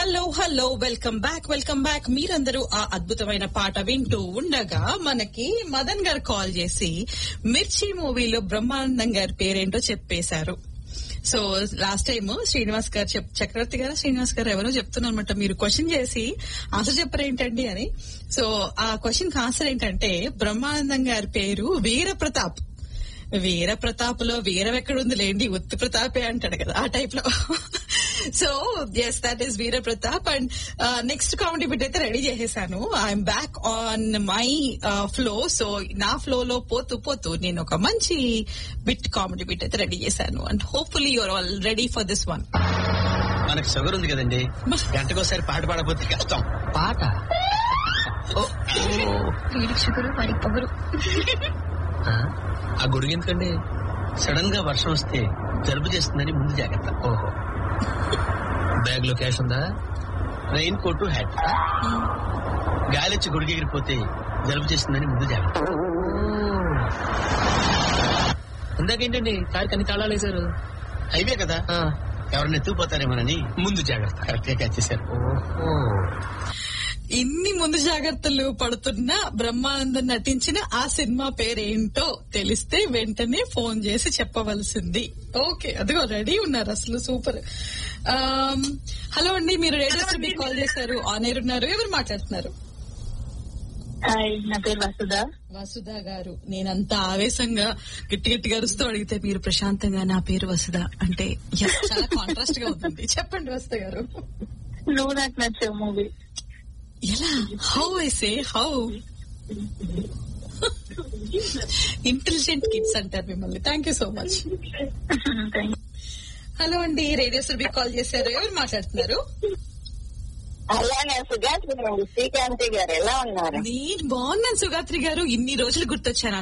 hello hello welcome back welcome back మీరందరూ ఆ అద్భుతమైన పాట వింటూ ఉండగా మనకి మదన్ గారు కాల్ చేసి మిర్చి మూవీలో బ్రహ్మానందం గారి పేరేంటో చెప్పేశారు సో లాస్ట్ టైం శ్రీనివాస్ గారు చెప్ చక్రవర్తి గారు శ్రీనివాస్ గారు ఎవరో చెప్తున్నారనమాట మీరు క్వశ్చన్ చేసి ఆన్సర్ చెప్పరేంటండి అని సో ఆ క్వశ్చన్ ఆన్సర్ ఏంటంటే బ్రహ్మానందం గారి పేరు వీర ప్రతాప్ వీర ప్రతాప్లో వీరం ఎక్కడుంది లేండి ఉత్తి ప్రతాపే అంటాడు కదా ఆ టైప్ లో so yes that is Veera Pratap and next comedy bit అయితే రెడీ చేసేసాను I'm back on my flow so నా ఫ్లో లో పోతూ పోతూ నేను ఒక మంచి బిట్ కామెడీ బిట్ అయితే రెడీ చేశాను and hopefully you're all ready for this one మనకు షుగర్ ఉంది కదండి గంటకోసారి పాట పాడకపోతే కష్టం పాట ఓ, ఓ, వీడికి షుగరు వాడికి పొగరు ఆ, ఆ గొడుగు ఎందుకండి సడన్ గా వర్షం వస్తే జలుబు చేస్తుందని ముందు జాగ్రత్త ఓహో బ్యాగ్ లో క్యాష్ ఉందా రెయిన్ కోట్ హ్యాట్ గాలి వచ్చి గొడుగు ఎగిరిపోతే జలుబు చేస్తుందని ముందు జాగ్రత్త ఇందాకేంటండి కారుకి అన్ని తాళాలు వేశారు హైవే కదా ఆ, ఎవరిని ఎత్తుకుపోతారేమోనని ముందు జాగ్రత్త కరెక్ట్ గా క్యాచ్ చేశారు ఓహో ఇన్ని ముందు జాగ్రత్తలు పడుతున్న బ్రహ్మానందం నటించిన ఆ సినిమా పేరేంటో తెలిస్తే వెంటనే ఫోన్ చేసి చెప్పవలసింది ఓకే అదిగో రెడీ ఉన్నారు అసలు సూపర్ ఆమ్, హలో అండి మీరు రేడియో మీకు కాల్ చేశారు ఆన్ ఎయిర్ ఉన్నారు ఎవరు మాట్లాడుతున్నారు హాయ్ నా పేరు వసుధ వసుధ గారు నేనంత ఆవేశంగా గట్టి గట్టిగా అరుస్తూ అడిగితే మీరు ప్రశాంతంగా నా పేరు వసుధ అంటే yes, చాలా కాంట్రాస్ట్ గా ఉంటుంది చెప్పండి వసుధ గారు నువ్వు నాకు నచ్చే మూవీ ఎలా how I say how intelligent kids అంటారు మిమ్మల్ని thank you so much hello అండి రేడియో సురభి కాల్ చేశారు ఎవరు మాట్లాడుతున్నారు అలానే సుజాత్ శ్రీకాంతి గారు ఎలా ఉన్నారు నేను బాగున్నాను సుగాత్రి గారు ఇన్ని రోజులు గుర్తొచ్చాను